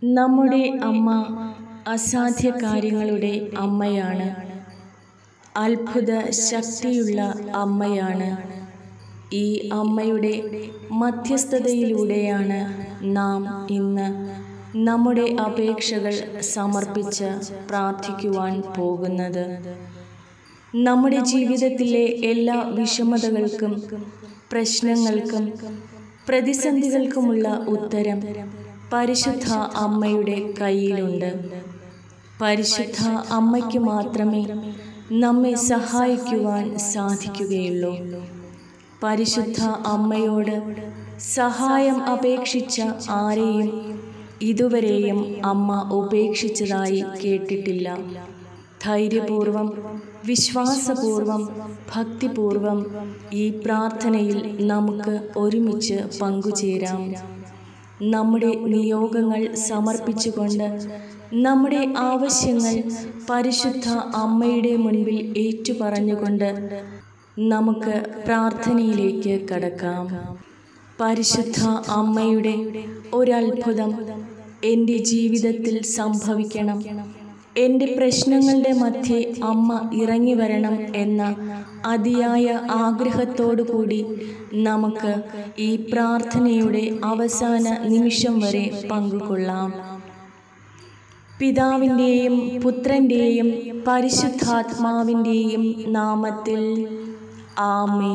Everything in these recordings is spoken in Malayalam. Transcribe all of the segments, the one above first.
നമ്മുടെ അമ്മ അസാധ്യ കാര്യങ്ങളുടെ അമ്മയാണ് അത്ഭുത ശക്തിയുള്ള അമ്മയാണ് ഈ അമ്മയുടെ മധ്യസ്ഥതയിലൂടെയാണ് നാം ഇന്ന് നമ്മുടെ അപേക്ഷകൾ സമർപ്പിച്ച് പ്രാർത്ഥിക്കുവാൻ പോകുന്നത് നമ്മുടെ ജീവിതത്തിലെ എല്ലാ വിഷമതകൾക്കും പ്രശ്നങ്ങൾക്കും പ്രതിസന്ധികൾക്കുമുള്ള ഉത്തരം പരിശുദ്ധ അമ്മയുടെ കയ്യിലുണ്ട് പരിശുദ്ധ അമ്മയ്ക്ക് മാത്രമേ നമ്മെ സഹായിക്കുവാൻ സാധിക്കുകയുള്ളൂ പരിശുദ്ധ അമ്മയോട് സഹായം അപേക്ഷിച്ച ആരെയും ഇതുവരെയും അമ്മ ഉപേക്ഷിച്ചതായി കേട്ടിട്ടില്ല ധൈര്യപൂർവം വിശ്വാസപൂർവം ഭക്തിപൂർവം ഈ പ്രാർത്ഥനയിൽ നമുക്ക് ഒരുമിച്ച് പങ്കുചേരാം നമ്മുടെ നിയോഗങ്ങൾ സമർപ്പിച്ചുകൊണ്ട് നമ്മുടെ ആവശ്യങ്ങൾ പരിശുദ്ധ അമ്മയുടെ മുൻപിൽ ഏറ്റുപറഞ്ഞുകൊണ്ട് നമുക്ക് പ്രാർത്ഥനയിലേക്ക് കടക്കാം പരിശുദ്ധ അമ്മയുടെ ഒരത്ഭുതം എൻ്റെ ജീവിതത്തിൽ സംഭവിക്കണം എൻ്റെ പ്രശ്നങ്ങളുടെ മധ്യേ അമ്മ ഇറങ്ങി വരണം എന്ന അതിയായ ആഗ്രഹത്തോടു കൂടി നമുക്ക് ഈ പ്രാർത്ഥനയുടെ അവസാന നിമിഷം വരെ പങ്കുകൊള്ളാം പിതാവിൻ്റെയും പുത്രൻ്റെയും പരിശുദ്ധാത്മാവിൻ്റെയും നാമത്തിൽ ആമേ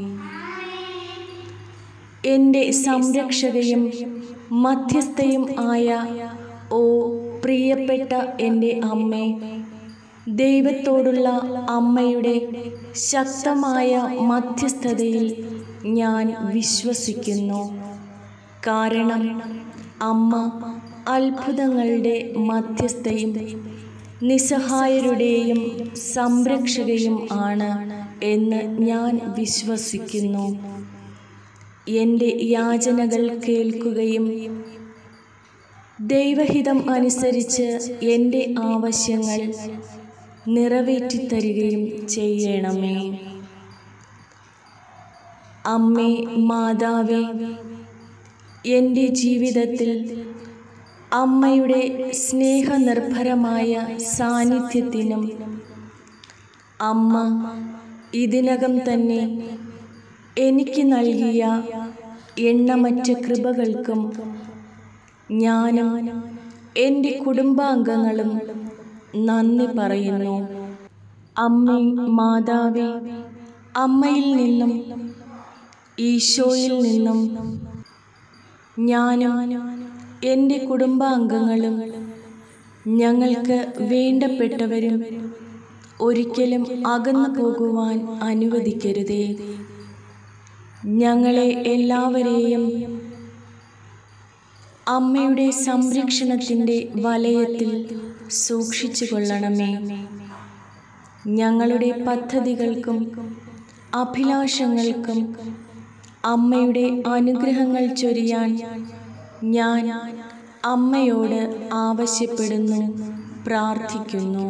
എൻ്റെ സംരക്ഷകയും മധ്യസ്ഥയും ആയ ഓ പ്രിയപ്പെട്ട എൻ്റെ അമ്മേ ദൈവത്തോടുള്ള അമ്മയുടെ ശക്തമായ മധ്യസ്ഥതയിൽ ഞാൻ വിശ്വസിക്കുന്നു കാരണം അമ്മ അത്ഭുതങ്ങളുടെ മധ്യസ്ഥയും നിസ്സഹായരുടെയും സംരക്ഷകയും ആണ് എന്ന് ഞാൻ വിശ്വസിക്കുന്നു എൻ്റെ യാചനകൾ കേൾക്കുകയും ദൈവഹിതം അനുസരിച്ച് എൻ്റെ ആവശ്യങ്ങൾ നിറവേറ്റിത്തരികയും ചെയ്യണമേ അമ്മേ മാതാവേ എൻ്റെ ജീവിതത്തിൽ അമ്മയുടെ സ്നേഹനിർഭരമായ സാന്നിധ്യത്തിനും അമ്മ ഇതിനകം തന്നെ എനിക്ക് നൽകിയ എണ്ണമറ്റ കൃപകൾക്കും ഞാനും എൻ്റെ കുടുംബാംഗങ്ങളും നന്ദി പറയുന്നു അമ്മേ മാതാവേ അമ്മയിൽ നിന്നും ഈശോയിൽ നിന്നും ഞാനും എൻ്റെ കുടുംബാംഗങ്ങളും ഞങ്ങൾക്ക് വേണ്ടപ്പെട്ടവരും ഒരിക്കലും അകന്നു പോകുവാൻ അനുവദിക്കരുതേ ഞങ്ങളെ എല്ലാവരെയും അമ്മയുടെ സംരക്ഷണത്തിൻ്റെ വലയത്തിൽ സൂക്ഷിച്ചു കൊള്ളണമേ ഞങ്ങളുടെ പദ്ധതികൾക്കും അഭിലാഷങ്ങൾക്കും അമ്മയുടെ അനുഗ്രഹങ്ങൾ ചൊരിയാൻ ഞാൻ അമ്മയോട് ആവശ്യപ്പെടുന്നു പ്രാർത്ഥിക്കുന്നു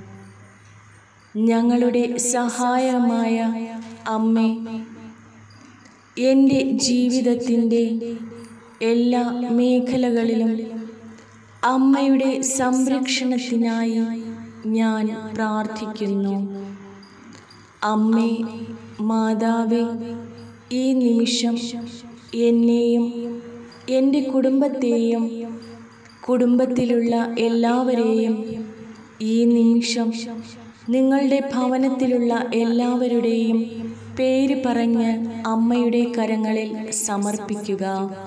ഞങ്ങളുടെ സഹായമായ അമ്മേ എൻ്റെ ജീവിതത്തിൻ്റെ എല്ലാ മേഖലകളിലും അമ്മയുടെ സംരക്ഷണത്തിനായി ഞാൻ പ്രാർത്ഥിക്കുന്നു അമ്മേ മാതാവേ ഈ നിമിഷം എന്നെയും എൻ്റെ കുടുംബത്തെയും കുടുംബത്തിലുള്ള എല്ലാവരെയും ഈ നിമിഷം നിങ്ങളുടെ ഭവനത്തിലുള്ള എല്ലാവരുടെയും പേര് പറഞ്ഞ് അമ്മയുടെ കരങ്ങളിൽ സമർപ്പിക്കുക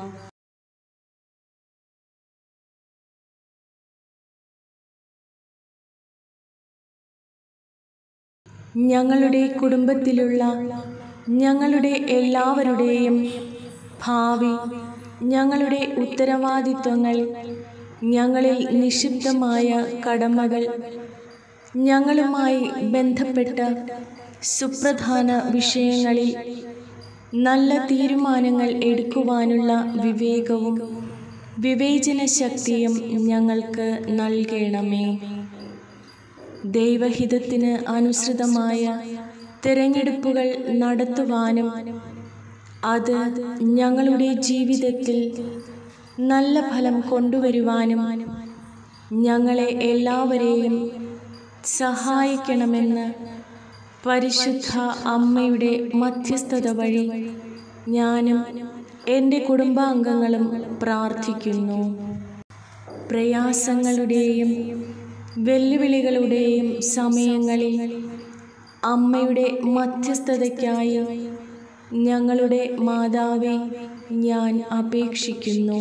ഞങ്ങളുടെ കുടുംബത്തിലുള്ള ഞങ്ങളുടെ എല്ലാവരുടെയും ഭാവി ഞങ്ങളുടെ ഉത്തരവാദിത്വങ്ങൾ ഞങ്ങളിൽ നിക്ഷിപ്തമായ കടമകൾ ഞങ്ങളുമായി ബന്ധപ്പെട്ട സുപ്രധാന വിഷയങ്ങളിൽ നല്ല തീരുമാനങ്ങൾ എടുക്കുവാനുള്ള വിവേകവും വിവേചന ശക്തിയും ഞങ്ങൾക്ക് നൽകണമേ ദൈവഹിതത്തിന് അനുസൃതമായ തിരഞ്ഞെടുപ്പുകൾ നടത്തുവാനും അത് ഞങ്ങളുടെ ജീവിതത്തിൽ നല്ല ഫലം കൊണ്ടുവരുവാനും ഞങ്ങളെ എല്ലാവരെയും സഹായിക്കണമെന്ന് പരിശുദ്ധ അമ്മയുടെ മധ്യസ്ഥത വഴി ഞാനും എൻ്റെ കുടുംബാംഗങ്ങളും പ്രാർത്ഥിക്കുന്നു പ്രയാസങ്ങളുടെയും വെല്ലുവിളികളുടെയും സമയങ്ങളിൽ അമ്മയുടെ മധ്യസ്ഥതയ്ക്കായി ഞങ്ങളുടെ മാതാവെ ഞാൻ അപേക്ഷിക്കുന്നു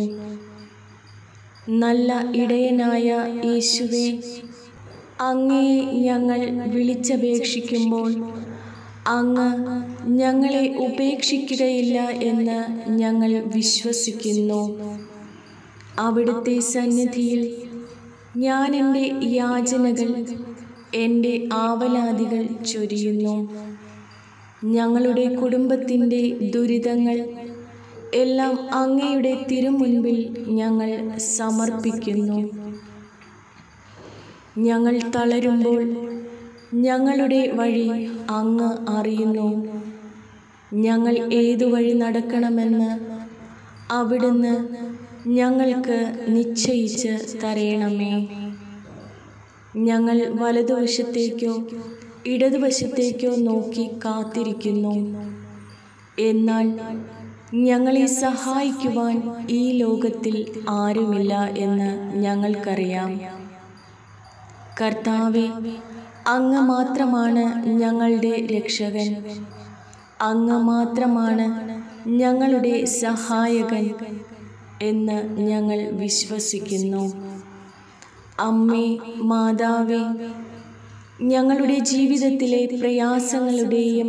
നല്ല ഇടയനായ യേശുവെ അങ്ങയെ ഞങ്ങൾ വിളിച്ചപേക്ഷിക്കുമ്പോൾ അങ്ങ് ഞങ്ങളെ ഉപേക്ഷിക്കുകയില്ല എന്ന് ഞങ്ങൾ വിശ്വസിക്കുന്നു അവിടുത്തെ സന്നിധിയിൽ ഞാൻ എൻ്റെ യാചനകൾ എൻ്റെ ആവലാതികൾ ചൊരിയുന്നു ഞങ്ങളുടെ കുടുംബത്തിൻ്റെ ദുരിതങ്ങൾ എല്ലാം അങ്ങയുടെ തിരുമുൻപിൽ ഞങ്ങൾ സമർപ്പിക്കുന്നു ഞങ്ങൾ തളരുമ്പോൾ ഞങ്ങളുടെ വഴി അങ്ങ് അറിയുന്നു ഞങ്ങൾ ഏതു വഴി നടക്കണമെന്ന് അവിടുന്ന് ഞങ്ങൾക്ക് നിശ്ചയിച്ച് തരയണമേ ഞങ്ങൾ വലതുവശത്തേക്കോ ഇടതുവശത്തേക്കോ നോക്കി കാത്തിരിക്കുന്നു എന്നാൽ ഞങ്ങളെ സഹായിക്കുവാൻ ഈ ലോകത്തിൽ ആരുമില്ല എന്ന് ഞങ്ങൾക്കറിയാം കർത്താവെ അങ്ങ് മാത്രമാണ് ഞങ്ങളുടെ രക്ഷകൻ അങ്ങ് മാത്രമാണ് ഞങ്ങളുടെ സഹായകൻ എന്ന് ഞങ്ങൾ വിശ്വസിക്കുന്നു അമ്മേ മാതാവേ ഞങ്ങളുടെ ജീവിതത്തിലെ പ്രയാസങ്ങളുടെയും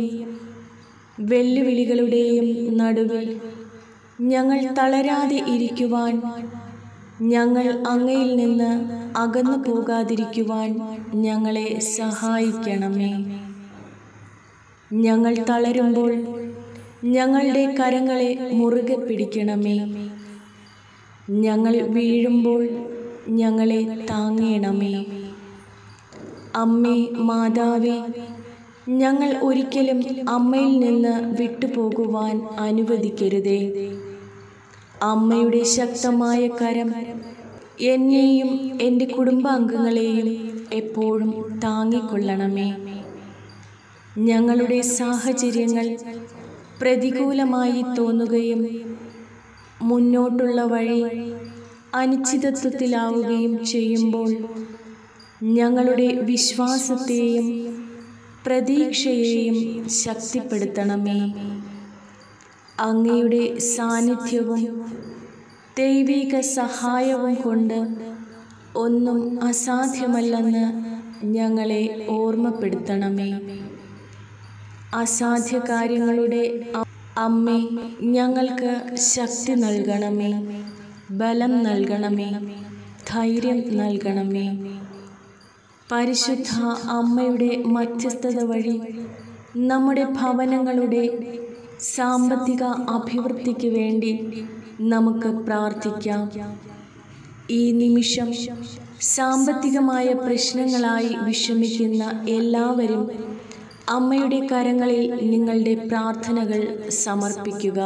വെല്ലുവിളികളുടെയും നടുവിൽ ഞങ്ങൾ തളരാതെ ഇരിക്കുവാൻ ഞങ്ങൾ അങ്ങയിൽ നിന്ന് അകന്നു പോകാതിരിക്കുവാൻ ഞങ്ങളെ സഹായിക്കണമേ ഞങ്ങൾ തളരുമ്പോൾ ഞങ്ങളുടെ കരങ്ങളെ മുറുകെ പിടിക്കണമേ ഞങ്ങൾ വീഴുമ്പോൾ ഞങ്ങളെ താങ്ങണമേ അമ്മേ മാതാവേ ഞങ്ങൾ ഒരിക്കലും അമ്മയിൽ നിന്ന് വിട്ടുപോകുവാൻ അനുവദിക്കരുതേ അമ്മയുടെ ശക്തമായ കരം എന്നെയും എൻ്റെ കുടുംബാംഗങ്ങളെയും എപ്പോഴും താങ്ങിക്കൊള്ളണമേ ഞങ്ങളുടെ സാഹചര്യങ്ങൾ പ്രതികൂലമായി തോന്നുകയും മുന്നോട്ടുള്ള വഴി അനിശ്ചിതത്വത്തിലാവുകയും ചെയ്യുമ്പോൾ ഞങ്ങളുടെ വിശ്വാസത്തെയും പ്രതീക്ഷയെയും ശക്തിപ്പെടുത്തണമേ അങ്ങയുടെ സാന്നിധ്യവും ദൈവിക സഹായവും കൊണ്ട് ഒന്നും അസാധ്യമല്ലെന്ന് ഞങ്ങളെ ഓർമ്മപ്പെടുത്തണമേ അസാധ്യ കാര്യങ്ങളുടെ അമ്മേ ഞങ്ങൾക്ക് ശക്തി നൽകണമേ ബലം നൽകണമേ ധൈര്യം നൽകണമേ പരിശുദ്ധ അമ്മയുടെ മധ്യസ്ഥത വഴി നമ്മുടെ ഭവനങ്ങളുടെ സാമ്പത്തിക അഭിവൃദ്ധിക്ക് വേണ്ടി നമുക്ക് പ്രാർത്ഥിക്കാം ഈ നിമിഷം സാമ്പത്തികമായ പ്രശ്നങ്ങളായി വിഷമിക്കുന്ന എല്ലാവരും അമ്മയുടെ കരങ്ങളിൽ നിങ്ങളുടെ പ്രാർത്ഥനകൾ സമർപ്പിക്കുക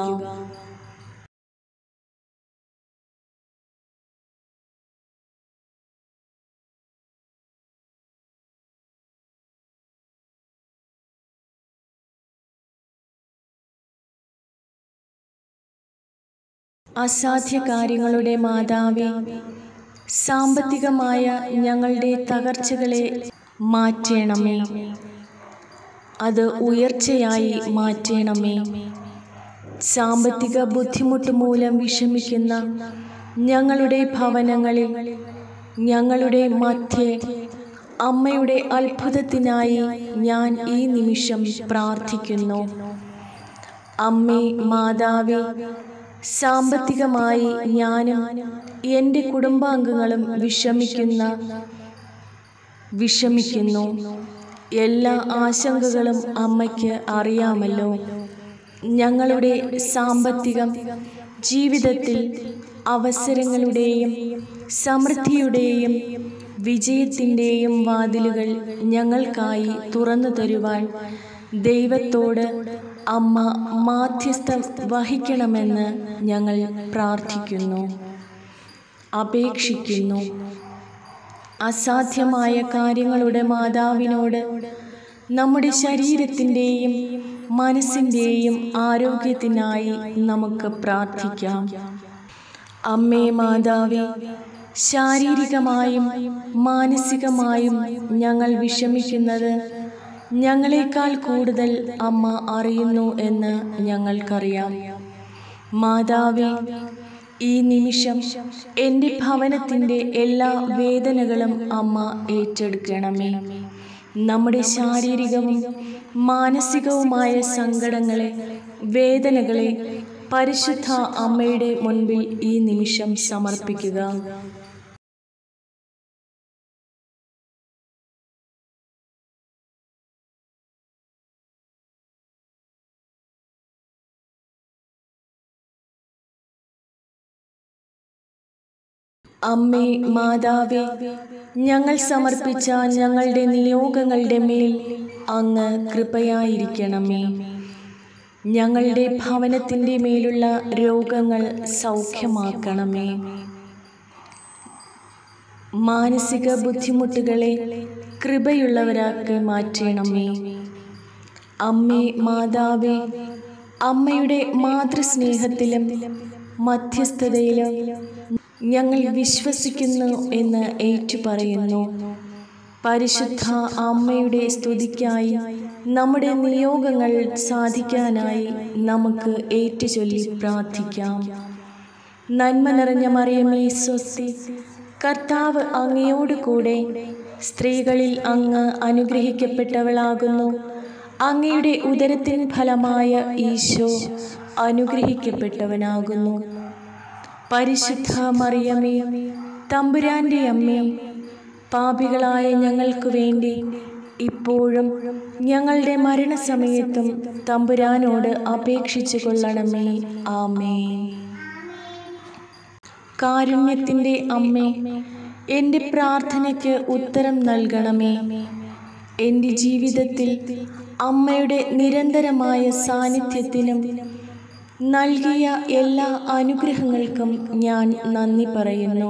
അസാധ്യ കാര്യങ്ങളുടെ മാതാവേ സാമ്പത്തികമായ ഞങ്ങളുടെ തകർച്ചകളെ മാറ്റണമേ അത് ഉയർച്ചയായി മാറ്റണമേ സാമ്പത്തിക ബുദ്ധിമുട്ട് മൂലം വിഷമിക്കുന്ന ഞങ്ങളുടെ ഭവനങ്ങളിൽ ഞങ്ങളുടെ മധ്യേ അമ്മയുടെ അത്ഭുതത്തിനായി ഞാൻ ഈ നിമിഷം പ്രാർത്ഥിക്കുന്നു അമ്മേ മാതാവേ സാമ്പത്തികമായി ഞാനും എൻ്റെ കുടുംബാംഗങ്ങളും വിഷമിക്കുന്ന വിഷമിക്കുന്നു എല്ലാ ആശങ്കകളും അമ്മയ്ക്ക് അറിയാമല്ലോ ഞങ്ങളുടെ സാമ്പത്തികം ജീവിതത്തിൽ അവസരങ്ങളുടെയും സമൃദ്ധിയുടെയും വിജയത്തിൻ്റെയും വാതിലുകൾ ഞങ്ങൾക്കായി തുറന്നു തരുവാൻ ദൈവത്തോട് അമ്മ മാധ്യസ്ഥം വഹിക്കണമെന്ന് ഞങ്ങൾ പ്രാർത്ഥിക്കുന്നു അപേക്ഷിക്കുന്നു അസാധ്യമായ കാര്യങ്ങളുടെ മാതാവിനോട് നമ്മുടെ ശരീരത്തിൻ്റെയും മനസ്സിൻ്റെയും ആരോഗ്യത്തിനായി നമുക്ക് പ്രാർത്ഥിക്കാം അമ്മേ മാതാവേ ശാരീരികമായും മാനസികമായും ഞങ്ങൾ വിഷമിക്കുന്നത് ഞങ്ങളെക്കാൾ കൂടുതൽ അമ്മ അറിയുന്നു എന്ന് ഞങ്ങൾക്കറിയാം മാതാവേ ഈ നിമിഷം എൻ്റെ ഭവനത്തിൻ്റെ എല്ലാ വേദനകളും അമ്മ ഏറ്റെടുക്കണമേ നമ്മുടെ ശാരീരികവും മാനസികവുമായ സങ്കടങ്ങളെ വേദനകളെ പരിശുദ്ധ അമ്മയുടെ മുൻപിൽ ഈ നിമിഷം സമർപ്പിക്കുക അമ്മേ മാതാവേ ഞങ്ങൾ സമർപ്പിച്ച ഞങ്ങളുടെ നിയോഗങ്ങളുടെ മേൽ അങ്ങ് കൃപയായിരിക്കണമേ ഞങ്ങളുടെ ഭവനത്തിൻ്റെ മേലുള്ള രോഗങ്ങൾ സൗഖ്യമാക്കണമേ മാനസിക ബുദ്ധിമുട്ടുകളെ കൃപയുള്ളവരാക്കി മാറ്റണമേ അമ്മേ മാതാവേ അമ്മയുടെ മാതൃസ്നേഹത്തിലും മധ്യസ്ഥതയിലും ഞങ്ങൾ വിശ്വസിക്കുന്നു എന്ന് ഏറ്റുപറയുന്നു പരിശുദ്ധ അമ്മയുടെ സ്തുതിക്കായി നമ്മുടെ നിയോഗങ്ങൾ സാധിക്കാനായി നമുക്ക് ഏറ്റുചൊല്ലി പ്രാർത്ഥിക്കാം നന്മ നിറഞ്ഞ മറിയമേ സ്വസ്തി കർത്താവ് അങ്ങയോട് കൂടെ സ്ത്രീകളിൽ അങ്ങ് അനുഗ്രഹിക്കപ്പെട്ടവളാകുന്നു അങ്ങയുടെ ഉദരത്തിൻ ഫലമായ ഈശോ അനുഗ്രഹിക്കപ്പെട്ടവനാകുന്നു പരിശുദ്ധ മറിയമേ തമ്പുരാന്റെ അമ്മേ പാപികളായ ഞങ്ങൾക്ക് വേണ്ടി ഇപ്പോഴും ഞങ്ങളുടെ മരണസമയത്തും തമ്പുരാനോട് അപേക്ഷിച്ചു കൊള്ളണമേ ആമേ കാരുണ്യത്തിൻ്റെ അമ്മേ എൻ്റെ പ്രാർത്ഥനയ്ക്ക് ഉത്തരം നൽകണമേ എൻ്റെ ജീവിതത്തിൽ അമ്മയുടെ നിരന്തരമായ സാന്നിധ്യത്തിനും നൽകിയ എല്ലാ അനുഗ്രഹങ്ങൾക്കും ഞാൻ നന്ദി പറയുന്നു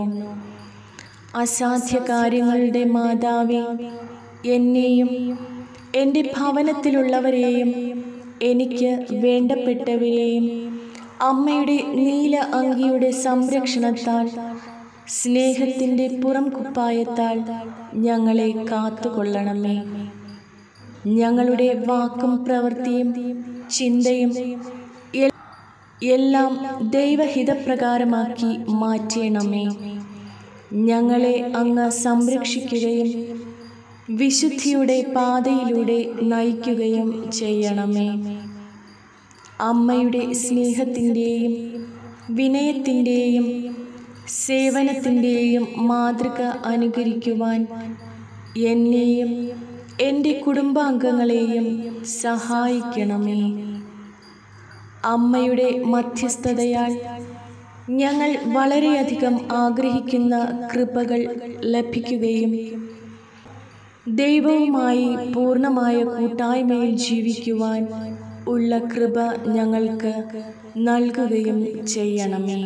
അസാധ്യ കാര്യങ്ങളുടെ മാതാവേ എന്നെയും എൻ്റെ ഭവനത്തിലുള്ളവരെയും എനിക്ക് വേണ്ടപ്പെട്ടവരെയും അമ്മയുടെ നീല അങ്കിയുടെ സംരക്ഷണത്താൽ സ്നേഹത്തിൻ്റെ പുറം കുപ്പായത്താൽ ഞങ്ങളെ കാത്തുകൊള്ളണമേ ഞങ്ങളുടെ വാക്കും പ്രവൃത്തിയും ചിന്തയും എൽ- എല്ലാം ദൈവഹിതപ്രകാരമാക്കി മാറ്റണമേ ഞങ്ങളെ അങ്ങ് സംരക്ഷിക്കുകയും വിശുദ്ധിയുടെ പാതയിലൂടെ നയിക്കുകയും ചെയ്യണമേ അമ്മയുടെ സ്നേഹത്തിൻ്റെയും വിനയത്തിൻ്റെയും സേവനത്തിൻ്റെയും മാതൃക അനുകരിക്കുവാൻ എന്നെയും എൻ്റെ കുടുംബാംഗങ്ങളെയും സഹായിക്കണമേ അമ്മയുടെ മധ്യസ്ഥതയാൽ ഞങ്ങൾ വളരെയധികം ആഗ്രഹിക്കുന്ന കൃപകൾ ലഭിക്കുകയും ദൈവവുമായി പൂർണ്ണമായ കൂട്ടായ്മയിൽ ജീവിക്കുവാൻ ഉള്ള കൃപ ഞങ്ങൾക്ക് നൽകുകയും ചെയ്യണമേ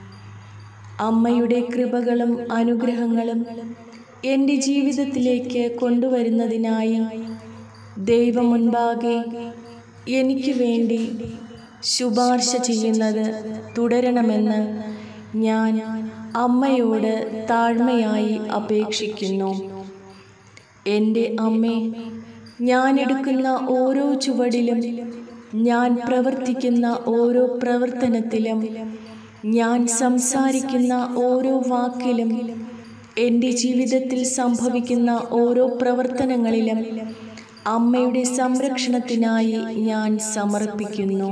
അമ്മയുടെ കൃപകളും അനുഗ്രഹങ്ങളും എൻ്റെ ജീവിതത്തിലേക്ക് കൊണ്ടുവരുന്നതിനായി ദൈവം മുൻപാകെ എനിക്ക് വേണ്ടി ശുപാർശ ചെയ്യുന്നത് തുടരണമെന്ന് ഞാൻ അമ്മയോട് താഴ്മയായി അപേക്ഷിക്കുന്നു എൻ്റെ അമ്മേ ഞാൻ എടുക്കുന്ന ഓരോ ചുവടിലും ഞാൻ പ്രവർത്തിക്കുന്ന ഓരോ പ്രവർത്തനത്തിലും ഞാൻ സംസാരിക്കുന്ന ഓരോ വാക്കിലും എൻ്റെ ജീവിതത്തിൽ സംഭവിക്കുന്ന ഓരോ പ്രവർത്തനങ്ങളിലും അമ്മയുടെ സംരക്ഷണത്തിനായി ഞാൻ സമർപ്പിക്കുന്നു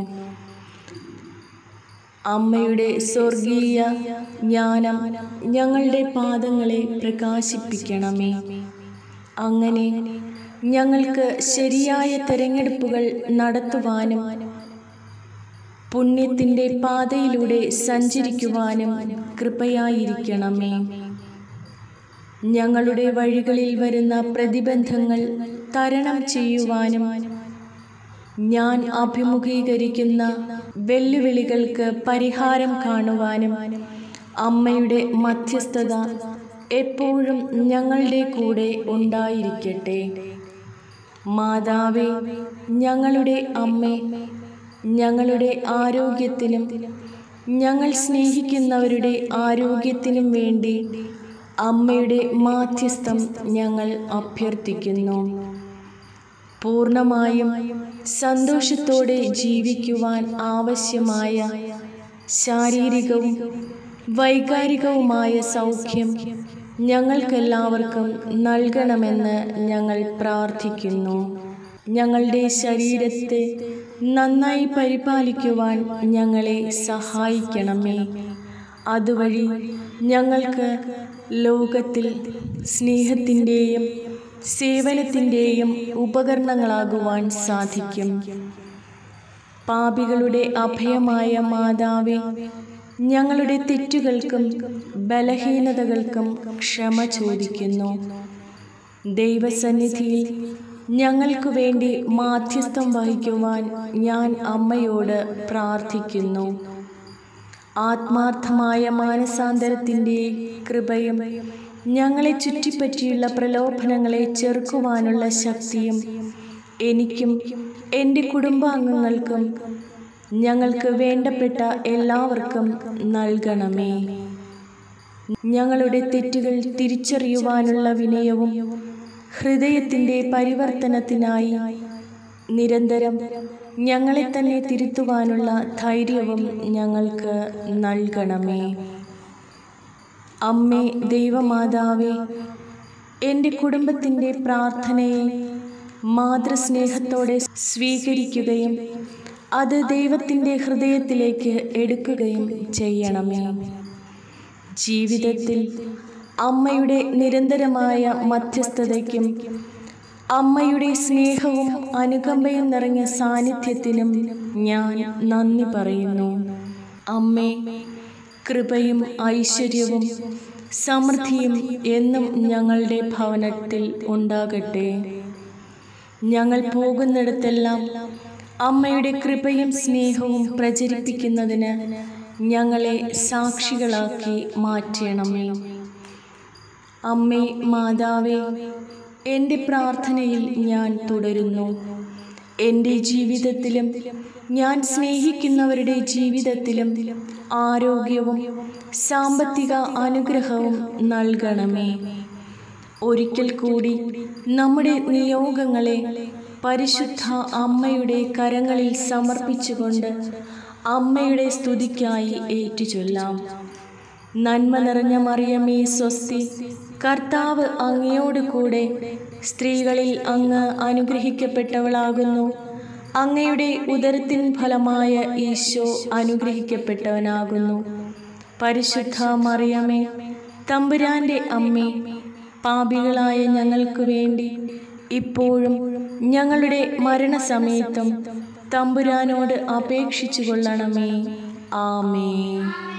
അമ്മയുടെ സ്വർഗീയ ജ്ഞാനം ഞങ്ങളുടെ പാദങ്ങളെ പ്രകാശിപ്പിക്കണമേ അങ്ങനെ ഞങ്ങൾക്ക് ശരിയായ തിരഞ്ഞെടുപ്പുകൾ നടത്തുവാനും പുണ്യത്തിൻ്റെ പാതയിലൂടെ സഞ്ചരിക്കുവാനും കൃപയായിരിക്കണമേ ഞങ്ങളുടെ വഴികളിൽ വരുന്ന പ്രതിബന്ധങ്ങൾ തരണം ചെയ്യുവാനും ഞാൻ അഭിമുഖീകരിക്കുന്ന വെല്ലുവിളികൾക്ക് പരിഹാരം കാണുവാനും അമ്മയുടെ മധ്യസ്ഥത എപ്പോഴും ഞങ്ങളുടെ കൂടെ ഉണ്ടായിരിക്കട്ടെ മാതാവേ ഞങ്ങളുടെ അമ്മേ ഞങ്ങളുടെ ആരോഗ്യത്തിനും ഞങ്ങൾ സ്നേഹിക്കുന്നവരുടെ ആരോഗ്യത്തിനും വേണ്ടി അമ്മയുടെ മാധ്യസ്ഥം ഞങ്ങൾ അഭ്യർത്ഥിക്കുന്നു പൂർണ്ണമായും സന്തോഷത്തോടെ ജീവിക്കുവാൻ ആവശ്യമായ ശാരീരികവും വൈകാരികവുമായ സൗഖ്യം ഞങ്ങൾക്കെല്ലാവർക്കും നൽകണമെന്ന് ഞങ്ങൾ പ്രാർത്ഥിക്കുന്നു ഞങ്ങളുടെ ശരീരത്തെ നന്നായി പരിപാലിക്കുവാൻ ഞങ്ങളെ സഹായിക്കണമേ അതുവഴി ഞങ്ങൾക്ക് ലോകത്തിൽ സ്നേഹത്തിൻ്റെയും സേവനത്തിൻ്റെയും ഉപകരണങ്ങളാകുവാൻ സാധിക്കും പാപികളുടെ അഭയമായ മാതാവേ ഞങ്ങളുടെ തെറ്റുകൾക്കും ബലഹീനതകൾക്കും ക്ഷമ ചോദിക്കുന്നു ദൈവസന്നിധിയിൽ ഞങ്ങൾക്കു വേണ്ടി മാധ്യസ്ഥം വഹിക്കുവാൻ ഞാൻ അമ്മയോട് പ്രാർത്ഥിക്കുന്നു ആത്മാർത്ഥമായ മാനസാന്തരത്തിൻ്റെ കൃപയും ഞങ്ങളെ ചുറ്റിപ്പറ്റിയുള്ള പ്രലോഭനങ്ങളെ ചെറുക്കുവാനുള്ള ശക്തിയും എനിക്കും എൻ്റെ കുടുംബാംഗങ്ങൾക്കും ഞങ്ങൾക്ക് വേണ്ടപ്പെട്ട എല്ലാവർക്കും നൽകണമേ ഞങ്ങളുടെ തെറ്റുകൾ തിരിച്ചറിയുവാനുള്ള വിനയവും ഹൃദയത്തിൻ്റെ പരിവർത്തനത്തിനായി നിരന്തരം ഞങ്ങളെ തന്നെ തിരുത്തുവാനുള്ള ധൈര്യവും ഞങ്ങൾക്ക് നൽകണമേ അമ്മേ ദൈവമാതാവേ എൻ്റെ കുടുംബത്തിൻ്റെ പ്രാർത്ഥനയെ മാതൃസ്നേഹത്തോടെ സ്വീകരിക്കുകയും അത് ദൈവത്തിൻ്റെ ഹൃദയത്തിലേക്ക് എടുക്കുകയും ചെയ്യണമേ ജീവിതത്തിൽ അമ്മയുടെ നിരന്തരമായ മധ്യസ്ഥതയ്ക്കും അമ്മയുടെ സ്നേഹവും അനുകമ്പയും നിറഞ്ഞ സാന്നിധ്യത്തിനും ഞാൻ നന്ദി പറയുന്നു അമ്മേ കൃപയും ഐശ്വര്യവും സമൃദ്ധിയും എന്നും ഞങ്ങളുടെ ഭവനത്തിൽ ഉണ്ടാകട്ടെ ഞങ്ങൾ പോകുന്നിടത്തെല്ലാം അമ്മയുടെ കൃപയും സ്നേഹവും പ്രചരിപ്പിക്കുന്നതിന് ഞങ്ങളെ സാക്ഷികളാക്കി മാറ്റണമേ അമ്മേ മാതാവേ എൻ്റെ പ്രാർത്ഥനയിൽ ഞാൻ തുടരുന്നു എൻ്റെ ജീവിതത്തിലും ഞാൻ സ്നേഹിക്കുന്നവരുടെ ജീവിതത്തിലും ആരോഗ്യവും സാമ്പത്തിക അനുഗ്രഹവും നൽകണമേ ഒരിക്കൽ കൂടി നമ്മുടെ നിയോഗങ്ങളെ പരിശുദ്ധ അമ്മയുടെ കരങ്ങളിൽ സമർപ്പിച്ചുകൊണ്ട് അമ്മയുടെ സ്തുതിക്കായി ഏറ്റുചൊല്ലാം നന്മ നിറഞ്ഞ മറിയമേ സ്വസ്തി കർത്താവ് അങ്ങയോട് കൂടെ സ്ത്രീകളിൽ അങ്ങ് അനുഗ്രഹിക്കപ്പെട്ടവളാകുന്നു അങ്ങയുടെ ഉദരത്തിൻ ഫലമായ ഈശോ അനുഗ്രഹിക്കപ്പെട്ടവനാകുന്നു പരിശുദ്ധ മറിയമേ തമ്പുരാന്റെ അമ്മേ പാപികളായ ഞങ്ങൾക്ക് വേണ്ടി ഇപ്പോഴും ഞങ്ങളുടെ മരണസമയത്തും തമ്പുരാനോട് അപേക്ഷിച്ചു കൊള്ളണമേ ആമേ